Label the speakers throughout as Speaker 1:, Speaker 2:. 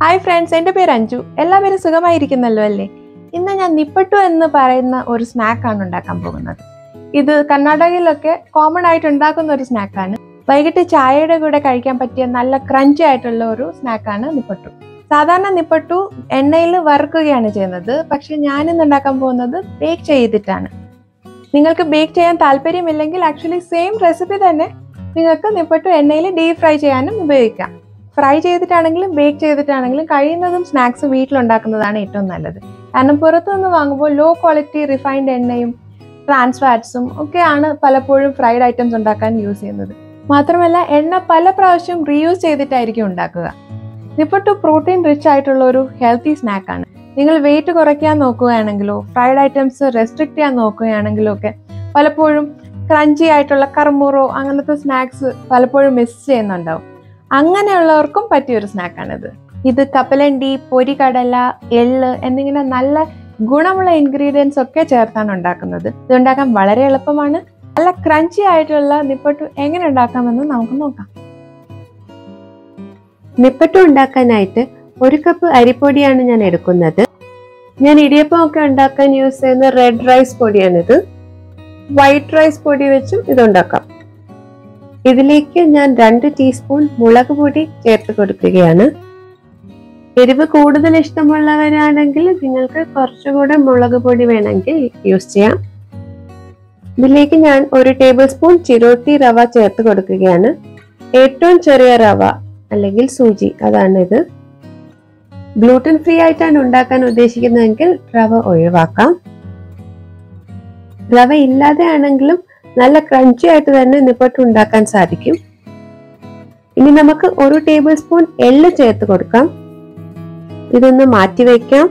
Speaker 1: hi friends എൻ്റെ പേര് അഞ്ജു എല്ലാവരും സുഖമായിരിക്കുന്നല്ലോ അല്ലേ ഇന്ന് ഞാൻ നിപ്പട്ടു എന്ന് പറയുന്ന ഒരു സ്നാക്കാണ് ഉണ്ടാക്കാൻ പോകുന്നത് ഇത് കർണാടകയിലൊക്കെ കോമൺ ആയിട്ട് ഉണ്ടാക്കുന്ന ഒരു സ്നാക്കാണ് വൈകിട്ട് ചായയുടെ കൂടെ കഴിക്കാൻ പറ്റിയ നല്ല ക്രഞ്ചി ആയിട്ടുള്ള ഒരു സ്നാക്കാണ് നിപ്പട്ടു സാധാരണ നിപ്പട്ടു എണ്ണയിൽ വറുക്കുകയാണ് ചെയ്യുന്നത് പക്ഷെ ഞാനിന്ന് ഉണ്ടാക്കാൻ പോകുന്നത് ബേക്ക് ചെയ്തിട്ടാണ് നിങ്ങൾക്ക് ബേക്ക് ചെയ്യാൻ താല്പര്യമില്ലെങ്കിൽ ആക്ച്വലി സെയിം റെസിപ്പി തന്നെ നിങ്ങൾക്ക് നിപ്പട്ടു എണ്ണയിൽ ഡീപ് ഫ്രൈ ചെയ്യാനും ഉപയോഗിക്കാം ഫ്രൈ ചെയ്തിട്ടാണെങ്കിലും ബേക്ക് ചെയ്തിട്ടാണെങ്കിലും കഴിയുന്നതും സ്നാക്സ് വീട്ടിലുണ്ടാക്കുന്നതാണ് ഏറ്റവും നല്ലത് കാരണം പുറത്തുനിന്ന് വാങ്ങുമ്പോൾ ലോ ക്വാളിറ്റി റിഫൈൻഡ് എണ്ണയും ട്രാൻസ് ഫാറ്റ്സും ഒക്കെയാണ് പലപ്പോഴും ഫ്രൈഡ് ഐറ്റംസ് ഉണ്ടാക്കാൻ യൂസ് ചെയ്യുന്നത് മാത്രമല്ല എണ്ണ പല പ്രാവശ്യം റീയൂസ് ചെയ്തിട്ടായിരിക്കും ഉണ്ടാക്കുക നിപ്പട്ടു പ്രോട്ടീൻ റിച്ച് ആയിട്ടുള്ള ഒരു ഹെൽത്തി സ്നാക്കാണ് നിങ്ങൾ വെയിറ്റ് കുറയ്ക്കാൻ നോക്കുകയാണെങ്കിലോ ഫ്രൈഡ് ഐറ്റംസ് റെസ്ട്രിക്റ്റ് ചെയ്യാൻ നോക്കുകയാണെങ്കിലോ ഒക്കെ പലപ്പോഴും ക്രഞ്ചി ആയിട്ടുള്ള കർമുറോ അങ്ങനത്തെ സ്നാക്സ് പലപ്പോഴും മിസ് ചെയ്യുന്നുണ്ടാവും അങ്ങനെയുള്ളവർക്കും പറ്റിയൊരു സ്നാക്കാണിത് ഇത് കപ്പലണ്ടി പൊരികടല എള്ള് എന്നിങ്ങനെ നല്ല ഗുണമുള്ള ഇൻഗ്രീഡിയൻസ് ഒക്കെ ചേർത്താണ് ഉണ്ടാക്കുന്നത് ഇത് ഉണ്ടാക്കാൻ വളരെ എളുപ്പമാണ് നല്ല ക്രഞ്ചി ആയിട്ടുള്ള നിപ്പട്ടു എങ്ങനെ ഉണ്ടാക്കാമെന്ന് നമുക്ക് നോക്കാം
Speaker 2: നിപ്പട്ടു ഉണ്ടാക്കാനായിട്ട് ഒരു കപ്പ് അരിപ്പൊടിയാണ് ഞാൻ എടുക്കുന്നത് ഞാൻ ഇടിയപ്പം ഒക്കെ ഉണ്ടാക്കാൻ യൂസ് ചെയ്യുന്ന റെഡ് റൈസ് പൊടിയാണിത് വൈറ്റ് റൈസ് പൊടി വെച്ചും ഇത് ഉണ്ടാക്കാം ഇതിലേക്ക് ഞാൻ രണ്ട് ടീസ്പൂൺ മുളക് പൊടി ചേർത്ത് കൊടുക്കുകയാണ് എരിവ് കൂടുതൽ ഇഷ്ടമുള്ളവരാണെങ്കിൽ നിങ്ങൾക്ക് കുറച്ചുകൂടെ മുളക് പൊടി വേണമെങ്കിൽ യൂസ് ചെയ്യാം ഇതിലേക്ക് ഞാൻ ഒരു ടേബിൾ സ്പൂൺ ചിരോട്ടി റവ ചേർത്ത് കൊടുക്കുകയാണ് ഏറ്റവും ചെറിയ റവ അല്ലെങ്കിൽ സൂചി അതാണ് ഇത് ഗ്ലൂട്ടൻ ഫ്രീ ആയിട്ടാണ് ഉണ്ടാക്കാൻ ഉദ്ദേശിക്കുന്നതെങ്കിൽ റവ ഒഴിവാക്കാം റവ ഇല്ലാതെ ആണെങ്കിലും നല്ല ക്രഞ്ചി ആയിട്ട് തന്നെ നിപ്പട്ട് ഉണ്ടാക്കാൻ സാധിക്കും ഇനി നമുക്ക് ഒരു ടേബിൾ സ്പൂൺ എള്ള് ചേർത്ത് കൊടുക്കാം ഇതൊന്ന് മാറ്റി വയ്ക്കാം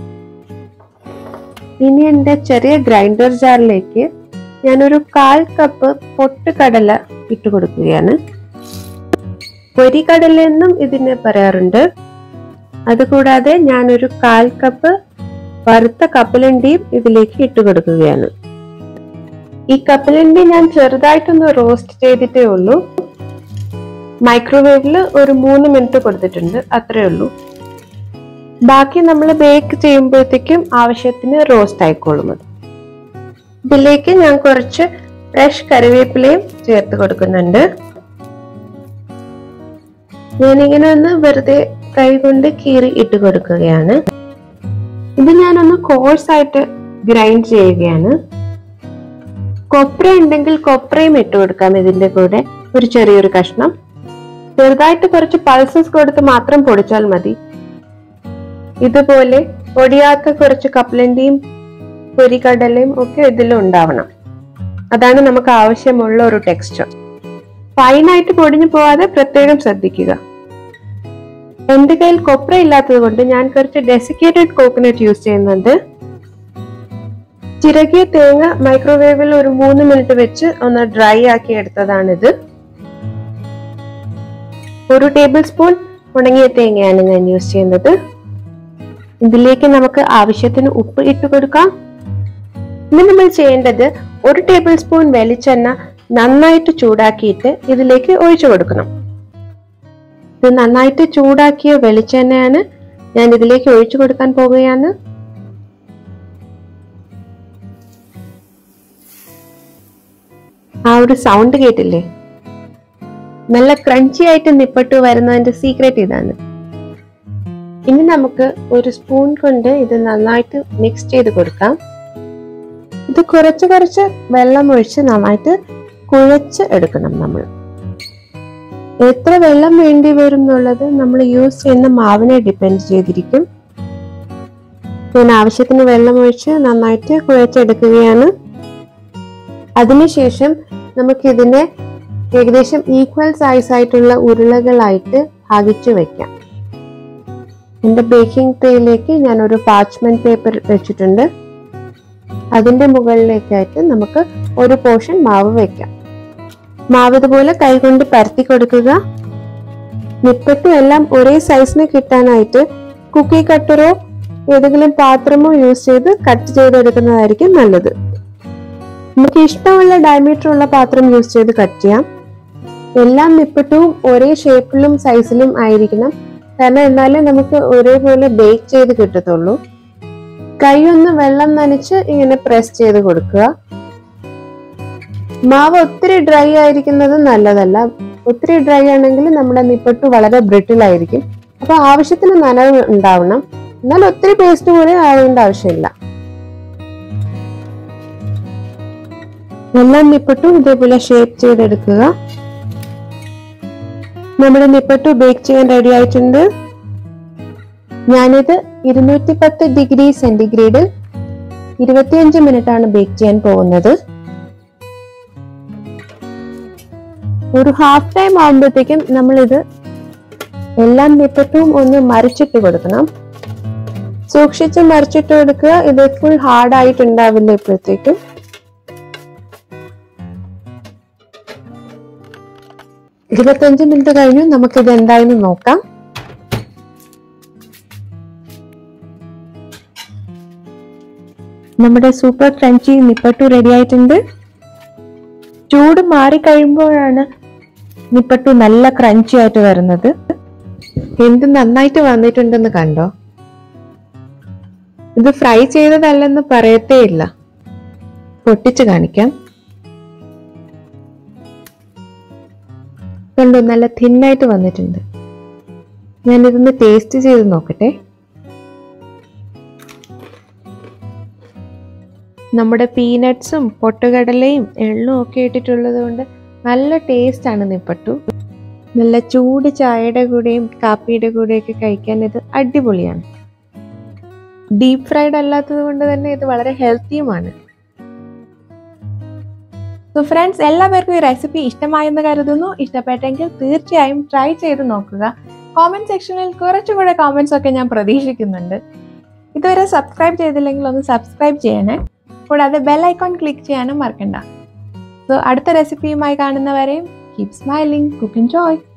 Speaker 2: ഇനി എൻ്റെ ചെറിയ ഗ്രൈൻഡർ ജാറിലേക്ക് ഞാനൊരു കാൽ കപ്പ് പൊട്ടുകടല ഇട്ട് കൊടുക്കുകയാണ് പൊരിക്കടല എന്നും ഇതിനെ പറയാറുണ്ട് അതുകൂടാതെ ഞാനൊരു കാൽ കപ്പ് വറുത്ത കപ്പലണ്ടിയും ഇതിലേക്ക് ഇട്ട് കൊടുക്കുകയാണ് ഈ കപ്പലണ്ടി ഞാൻ ചെറുതായിട്ടൊന്ന് റോസ്റ്റ് ചെയ്തിട്ടേ ഉള്ളൂ മൈക്രോവേവിൽ ഒരു മൂന്ന് മിനിറ്റ് കൊടുത്തിട്ടുണ്ട് അത്രേ ഉള്ളൂ ബാക്കി നമ്മൾ ബേക്ക് ചെയ്യുമ്പോഴത്തേക്കും ആവശ്യത്തിന് റോസ്റ്റ് ആയിക്കോളും അത് ഇതിലേക്ക് ഞാൻ കുറച്ച് ഫ്രഷ് കറിവേപ്പിലയും ചേർത്ത് കൊടുക്കുന്നുണ്ട് ഞാനിങ്ങനെ ഒന്ന് വെറുതെ കൈ കൊണ്ട് കീറി ഇട്ട് കൊടുക്കുകയാണ് ഇത് ഞാനൊന്ന് കോഴ്സ് ആയിട്ട് ഗ്രൈൻഡ് ചെയ്യുകയാണ് കൊപ്ര ഉണ്ടെങ്കിൽ കൊപ്രയും ഇട്ട് കൊടുക്കാം ഇതിന്റെ കൂടെ ഒരു ചെറിയൊരു കഷ്ണം ചെറുതായിട്ട് കുറച്ച് പൾസസ് കൊടുത്ത് മാത്രം പൊടിച്ചാൽ മതി ഇതുപോലെ പൊടിയാത്ത കുറച്ച് കപ്പലണ്ടിയും പൊരിക്കടലയും ഒക്കെ ഇതിൽ ഉണ്ടാവണം അതാണ് നമുക്ക് ആവശ്യമുള്ള ഒരു ടെക്സ്ചർ ഫൈനായിട്ട് പൊടിഞ്ഞു പോവാതെ പ്രത്യേകം ശ്രദ്ധിക്കുക എന്റെ കയ്യിൽ കൊപ്ര ഇല്ലാത്തത് കൊണ്ട് ഞാൻ കുറച്ച് ഡെസിക്കേറ്റഡ് കോക്കനട്ട് യൂസ് ചെയ്യുന്നുണ്ട് ചിരകിയ തേങ്ങ മൈക്രോവേവിൽ ഒരു മൂന്ന് മിനിറ്റ് വെച്ച് ഒന്ന് ഡ്രൈ ആക്കി എടുത്തതാണിത് ഒരു ടേബിൾ സ്പൂൺ ഉണങ്ങിയ തേങ്ങയാണ് ഞാൻ യൂസ് ചെയ്യുന്നത് ഇതിലേക്ക് നമുക്ക് ആവശ്യത്തിന് ഉപ്പ് ഇട്ട് കൊടുക്കാം ഇനി നമ്മൾ ചെയ്യേണ്ടത് ഒരു ടേബിൾ സ്പൂൺ വെളിച്ചെണ്ണ നന്നായിട്ട് ചൂടാക്കിയിട്ട് ഇതിലേക്ക് ഒഴിച്ചു കൊടുക്കണം ഇത് നന്നായിട്ട് ചൂടാക്കിയ വെളിച്ചെണ്ണയാണ് ഞാൻ ഇതിലേക്ക് ഒഴിച്ചു കൊടുക്കാൻ പോകുകയാണ് ആ ഒരു സൗണ്ട് കേട്ടില്ലേ നല്ല ക്രഞ്ചി ആയിട്ട് നിപ്പട്ടു വരുന്നതിന്റെ സീക്രട്ട് ഇതാണ് ഇനി നമുക്ക് ഒരു സ്പൂൺ കൊണ്ട് ഇത് നന്നായിട്ട് മിക്സ് ചെയ്ത് കൊടുക്കാം ഇത് കുറച്ച് കുറച്ച് വെള്ളം ഒഴിച്ച് നന്നായിട്ട് കുഴച്ച് എടുക്കണം നമ്മൾ എത്ര വെള്ളം വേണ്ടി വരും എന്നുള്ളത് നമ്മൾ യൂസ് ചെയ്യുന്ന മാവിനെ ഡിപ്പെൻഡ് ചെയ്തിരിക്കും ഞാൻ ആവശ്യത്തിന് വെള്ളം ഒഴിച്ച് നന്നായിട്ട് കുഴച്ചെടുക്കുകയാണ് അതിനുശേഷം നമുക്ക് ഇതിനെ ഏകദേശം ഈക്വൽ സൈസ് ആയിട്ടുള്ള ഉരുളകളായിട്ട് ഭാഗിച്ചു വെക്കാം എൻ്റെ ബേക്കിംഗ് ട്രേയിലേക്ക് ഞാൻ ഒരു പാച്ച്മെന്റ് പേപ്പർ വെച്ചിട്ടുണ്ട് അതിൻ്റെ മുകളിലേക്കായിട്ട് നമുക്ക് ഒരു പോർഷൻ മാവ് വെക്കാം മാവ് ഇതുപോലെ കൈകൊണ്ട് പരത്തി കൊടുക്കുക നിപ്പട്ടും എല്ലാം ഒരേ സൈസിന് കിട്ടാനായിട്ട് കുക്കി കട്ടറോ ഏതെങ്കിലും പാത്രമോ യൂസ് ചെയ്ത് കട്ട് ചെയ്തെടുക്കുന്നതായിരിക്കും നല്ലത് നമുക്ക് ഇഷ്ടമുള്ള ഡയമീറ്റർ ഉള്ള പാത്രം യൂസ് ചെയ്ത് കട്ട് ചെയ്യാം എല്ലാ നിപ്പട്ടും ഒരേ ഷേപ്പിലും സൈസിലും ആയിരിക്കണം കാരണം എന്നാലേ നമുക്ക് ഒരേപോലെ ബേക്ക് ചെയ്ത് കിട്ടത്തുള്ളൂ കൈ ഒന്ന് വെള്ളം നനച്ച് ഇങ്ങനെ പ്രസ് ചെയ്ത് കൊടുക്കുക മാവ് ഒത്തിരി ഡ്രൈ ആയിരിക്കുന്നത് നല്ലതല്ല ഒത്തിരി ഡ്രൈ ആണെങ്കിൽ നമ്മുടെ നിപ്പട്ട് വളരെ ബ്രിട്ടിൽ ആയിരിക്കും അപ്പൊ ആവശ്യത്തിന് നനവ് ഉണ്ടാവണം എന്നാൽ ഒത്തിരി പേസ്റ്റ് പോലെ ആവേണ്ട ആവശ്യമില്ല എല്ലാ നിപ്പട്ടും ഇതേപോലെ ഷേപ്പ് ചെയ്തെടുക്കുക നമ്മുടെ നിപ്പട്ടു ബേക്ക് ചെയ്യാൻ റെഡി ആയിട്ടുണ്ട് ഞാനിത് ഇരുന്നൂറ്റി പത്ത് ഡിഗ്രി സെന്റിഗ്രേഡിൽ ഇരുപത്തിയഞ്ച് മിനിറ്റ് ആണ് ബേക്ക് ചെയ്യാൻ പോകുന്നത് ഒരു ഹാഫ് ടൈം ആകുമ്പോഴത്തേക്കും നമ്മളിത് എല്ലാം നിപ്പട്ടും ഒന്ന് മറിച്ചിട്ട് കൊടുക്കണം സൂക്ഷിച്ച് മറിച്ചിട്ട് കൊടുക്കുക ഇത് ഫുൾ ഹാർഡ് ആയിട്ടുണ്ടാവില്ല ഇപ്പോഴത്തേക്കും ഇരുപത്തഞ്ച് മിനിറ്റ് കഴിഞ്ഞു നമുക്കിത് എന്തായെന്ന് നോക്കാം
Speaker 1: നമ്മുടെ സൂപ്പർ ക്രഞ്ചി നിപ്പട്ടു റെഡി ആയിട്ടുണ്ട് ചൂട് മാറിക്കഴിയുമ്പോഴാണ് നിപ്പട്ടു നല്ല ക്രഞ്ചി ആയിട്ട് വരുന്നത്
Speaker 2: എന്ത് നന്നായിട്ട് വന്നിട്ടുണ്ടെന്ന് കണ്ടോ ഇത് ഫ്രൈ ചെയ്തതല്ലെന്ന് പറയത്തേ ഇല്ല പൊട്ടിച്ച് കാണിക്കാം കണ്ടോ നല്ല തിന്നായിട്ട് വന്നിട്ടുണ്ട് ഞാൻ ഇതൊന്ന് ടേസ്റ്റ് ചെയ്ത് നോക്കട്ടെ നമ്മുടെ പീനട്സും പൊട്ടുകടലയും എള്ളും ഒക്കെ ഇട്ടിട്ടുള്ളത് കൊണ്ട് നല്ല ടേസ്റ്റ് ആണ് നിപ്പട്ടു നല്ല ചൂട് ചായയുടെ കൂടെയും കാപ്പിയുടെ കൂടെയൊക്കെ കഴിക്കാൻ ഇത് അടിപൊളിയാണ് ഡീപ് ഫ്രൈഡ് അല്ലാത്തത് കൊണ്ട് തന്നെ ഇത് വളരെ ഹെൽത്തിയുമാണ്
Speaker 1: സോ ഫ്രണ്ട്സ് എല്ലാവർക്കും ഈ റെസിപ്പി ഇഷ്ടമായെന്ന് കരുതുന്നു ഇഷ്ടപ്പെട്ടെങ്കിൽ തീർച്ചയായും ട്രൈ ചെയ്ത് നോക്കുക കോമെന്റ് സെക്ഷനിൽ കുറച്ചുകൂടെ കോമെന്റ്സ് ഒക്കെ ഞാൻ പ്രതീക്ഷിക്കുന്നുണ്ട് ഇതുവരെ സബ്സ്ക്രൈബ് ചെയ്തില്ലെങ്കിൽ ഒന്ന് സബ്സ്ക്രൈബ് ചെയ്യണേ കൂടാതെ ബെൽ ഐക്കോൺ ക്ലിക്ക് ചെയ്യാനും മറക്കണ്ട സോ അടുത്ത റെസിപ്പിയുമായി കാണുന്നവരെയും കീപ് സ്മൈലിംഗ് കുക്ക് ജോയ്